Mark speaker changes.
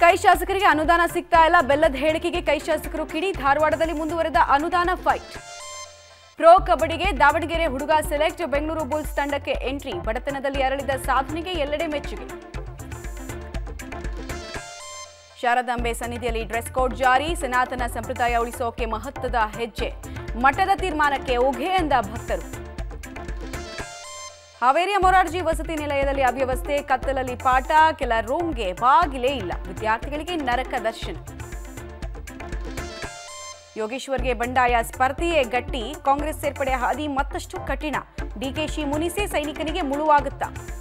Speaker 1: ಕೈ ಶಾಸಕರಿಗೆ ಅನುದಾನ ಸಿಗ್ತಾ ಇಲ್ಲ ಬೆಲ್ಲದ ಹೇಳಿಕೆಗೆ ಕೈ ಶಾಸಕರು ಕಿಡಿ ಧಾರವಾಡದಲ್ಲಿ ಮುಂದುವರೆದ ಅನುದಾನ ಫೈಟ್ ಪ್ರೋ ಕಬಡ್ಡಿಗೆ ದಾವಣಗೆರೆ ಹುಡುಗ ಸೆಲೆಕ್ಟ್ ಬೆಂಗಳೂರು ಬುಲ್ಸ್ ತಂಡಕ್ಕೆ ಎಂಟ್ರಿ ಬಡತನದಲ್ಲಿ ಅರಳಿದ ಸಾಧನೆಗೆ ಎಲ್ಲೆಡೆ ಮೆಚ್ಚುಗೆ ಶಾರದಾಂಬೆ ಸನ್ನಿಧಿಯಲ್ಲಿ ಡ್ರೆಸ್ ಕೋಡ್ ಜಾರಿ ಸನಾತನ ಸಂಪ್ರದಾಯ ಉಳಿಸೋಕೆ ಮಹತ್ವದ ಹೆಜ್ಜೆ ಮಠದ ತೀರ್ಮಾನಕ್ಕೆ ಓಘೆ ಎಂದ ಭಕ್ತರು ಹಾವೇರಿಯ ಮೊರಾರ್ಜಿ ವಸತಿ ನಿಲಯದಲ್ಲಿ ಅವ್ಯವಸ್ಥೆ ಕತ್ತಲಲ್ಲಿ ಪಾಠ ಕೆಲ ರೂಮ್ಗೆ ಬಾಗಿಲೇ ಇಲ್ಲ ವಿದ್ಯಾರ್ಥಿಗಳಿಗೆ ನರಕ ದರ್ಶನ ಯೋಗೇಶ್ವರ್ಗೆ ಬಂಡಾಯ ಸ್ಪರ್ಧೆಯೇ ಗಟ್ಟಿ ಕಾಂಗ್ರೆಸ್ ಸೇರ್ಪಡೆ ಹಾದಿ ಮತ್ತಷ್ಟು ಕಠಿಣ ಡಿಕೆಶಿ ಮುನಿಸಿ ಸೈನಿಕನಿಗೆ ಮುಳುವಾಗುತ್ತಾ